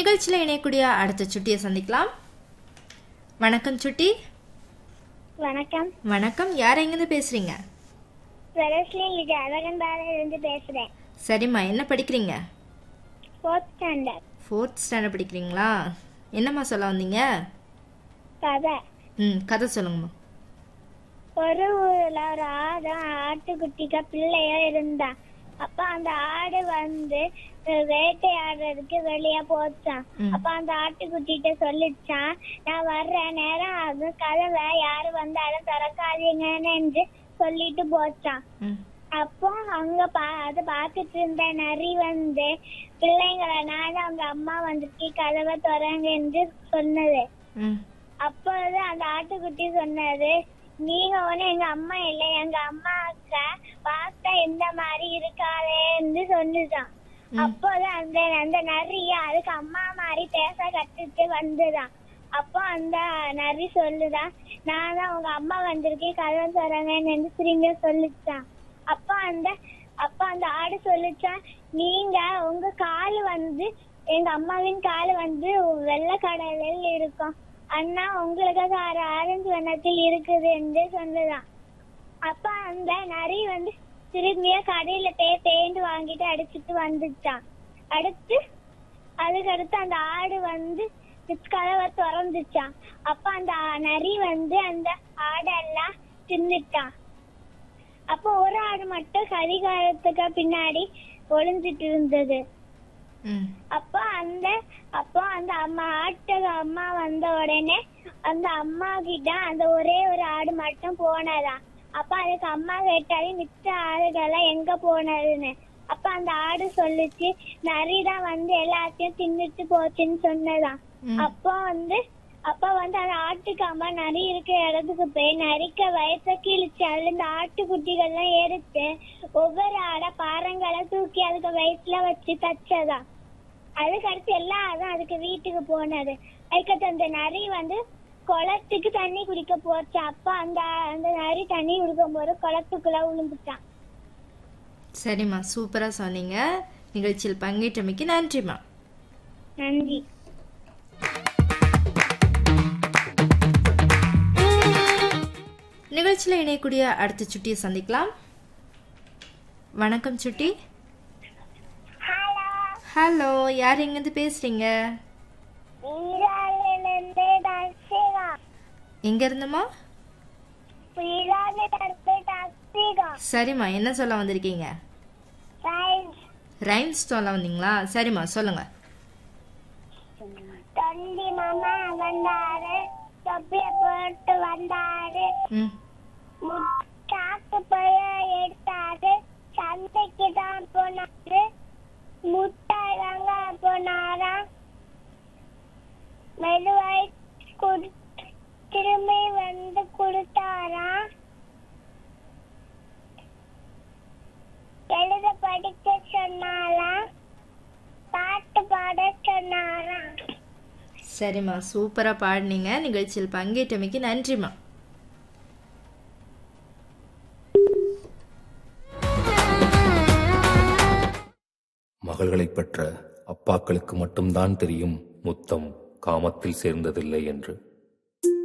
நிகழ்ச்சியில் இணையக்கூடிய அடுத்த சுட்டியை சந்திக்கலாம் வணக்கம் சுட்டி வணக்கம் வணக்கம் யார் எங்கேருந்து பேசுறீங்க வெரஸ்லின் இது அழகன்பாறையில இருந்து பேசுறேன் சரிம்மா என்ன படிக்கிறீங்க ஃபோர்த் ஸ்டாண்டர்ட் ஃபோர்த் ஸ்டாண்டர்ட் படிக்கிறீங்களா என்னம்மா சொல்ல வந்தீங்க கதை ம் கதை சொல்லுங்கம்மா ஒரு ஊர்ல ஒரு ஆடும் ஆட்டுக்குட்டிக்கு பிள்ளையோ இருந்தா அப்ப அந்த ஆடு வந்து அஹ், வேட்டையாடுறதுக்கு வெளியே போச்சான் ம். அப்ப அந்த ஆட்டுக்குட்டிட்ட சொல்லிச்சான் நான் வர்ற நேரம் ஆகும் கதவை யாரு வந்தாலும் திறக்காதீங்கன்னு என்று சொல்லிட்டு போச்சான் ம் அப்போ அங்க பா அது பார்த்துட்டு இருந்த நரி வந்து பிள்ளைங்களை நான் அவங்க அம்மா வந்துட்டு கதவை திறங்க என்று சொன்னது ம் அப்பொழுது அந்த ஆட்டுக்குட்டி சொன்னது நீங்க ஒண்ணு எங்க அம்மா இல்லை எங்க அம்மா அக்கா பார்த்தா இந்த மாதிரி இருக்காளே என்று சொன்னுதான் ம். அப்போது அந்த அந்த நரி அதுக்கு அம்மா மாதிரி பேச கத்துட்டு வந்துதான் அப்போ அந்த நரி சொல்லுதான் நான் தான் உங்க அம்மா வந்திருக்கேன் கதை தரங்கன்னு என்று திரும்பி சொல்லிச்சான் அப்ப அந்த அப்ப அந்த ஆடு சொல்லிச்சான் நீங்க உங்க கால் வந்து எங்க அம்மாவின் கால் வந்து வெள்ளை கடலில் இருக்கும் அண்ணா உங்களுக்கு கார ஆரஞ்சு வண்ணத்தில் இருக்குது என்று சொன்னதான் அப்ப அந்த நரி வந்து திரும்பிய கடையில போய் பெயிண்ட் வாங்கிட்டு அடிச்சிட்டு வந்துச்சான் அடுத்து அதுக்கடுத்து அந்த ஆடு வந்து கதவை திறந்துச்சான் அப்ப அந்த நரி வந்து அந்த ஆடெல்லாம் தின்னுட்டான் அப்ப ஒரு ஆடு மட்டும் கரிகாலத்துக்கு பின்னாடி ஒளிஞ்சிட்டு இருந்தது ம் அப்ப அந்த அப்போ அந்த அம்மா ஆட்டு அம்மா வந்த உடனே அந்த அம்மா கிட்ட அந்த ஒரே ஒரு ஆடு மட்டும் போனதாம் அப்ப அதுக்கு அம்மா கேட்டாலே மிச்ச ஆடுகள்லாம் எங்க போனதுன்னு அப்ப அந்த ஆடு சொல்லுச்சு நரிதான் வந்து எல்லாத்தையும் தின்னுட்டு போச்சுன்னு சொன்னதாம் ம். அப்போ வந்து அப்ப வந்து அந்த ஆட்டுக்கு அம்மா நரி இருக்கிற இடத்துக்கு போய் நரிக்க வயச கிழிச்சு அதுல இந்த ஆட்டுக்குட்டிகள்லாம் எடுத்து ஒவ்வொரு ஆட பாறங்களை தூக்கி அதுக்கு வயிற்றுல வச்சு தச்சதா அதுக்கு அடுத்து எல்லா ஆடும் அதுக்கு வீட்டுக்கு போனது அதுக்கடுத்து அந்த நரி வந்து குளத்துக்கு தண்ணி குடிக்க போச்சு அப்ப அந்த அந்த நரி தண்ணி குடிக்கும் போது குளத்துக்குள்ள விழுந்துட்டான் சரிம்மா சூப்பராக சொன்னீங்க நிகழ்ச்சியில் பங்கேற்றமைக்கு நன்றிம்மா நன்றி நிகழ்ச்சியில் இணையக்கூடிய அடுத்த சுட்டியை சந்திக்கலாம் வணக்கம் சுட்டி ஹலோ ஹலோ யார் எங்கேருந்து பேசுறீங்க ஈரானிலிருந்து தர்சிகா எங்க இருந்துமா ஈரானிலிருந்து தர்சிகா சரிம்மா என்ன சொல்ல வந்திருக்கீங்க சயின்ஸ் ரைம்ஸ் சொல்ல வந்தீங்களா சரிம்மா சொல்லுங்க தொண்டி மாமா வந்தாரு தொப்பிய போட்டு வந்தாரு ம் முட்டாக்கு போய் எடுத்தாரு சந்தைக்கு தான் போனாரு முட்டாய் வாங்க போனாரா மெதுவாய் குடு திரும்பி வந்து கொடுத்தாரா எழுத படிக்க சொன்னாரா பாட்டு பாட சொன்னாரா சரிம்மா சூப்பராக பாடினீங்க நிகழ்ச்சியில் பங்கேற்றமைக்கு நன்றிம்மா மகள்களைப் பெற்ற அப்பாக்களுக்கு மட்டும்தான் தெரியும் முத்தம் காமத்தில் சேர்ந்ததில்லை என்று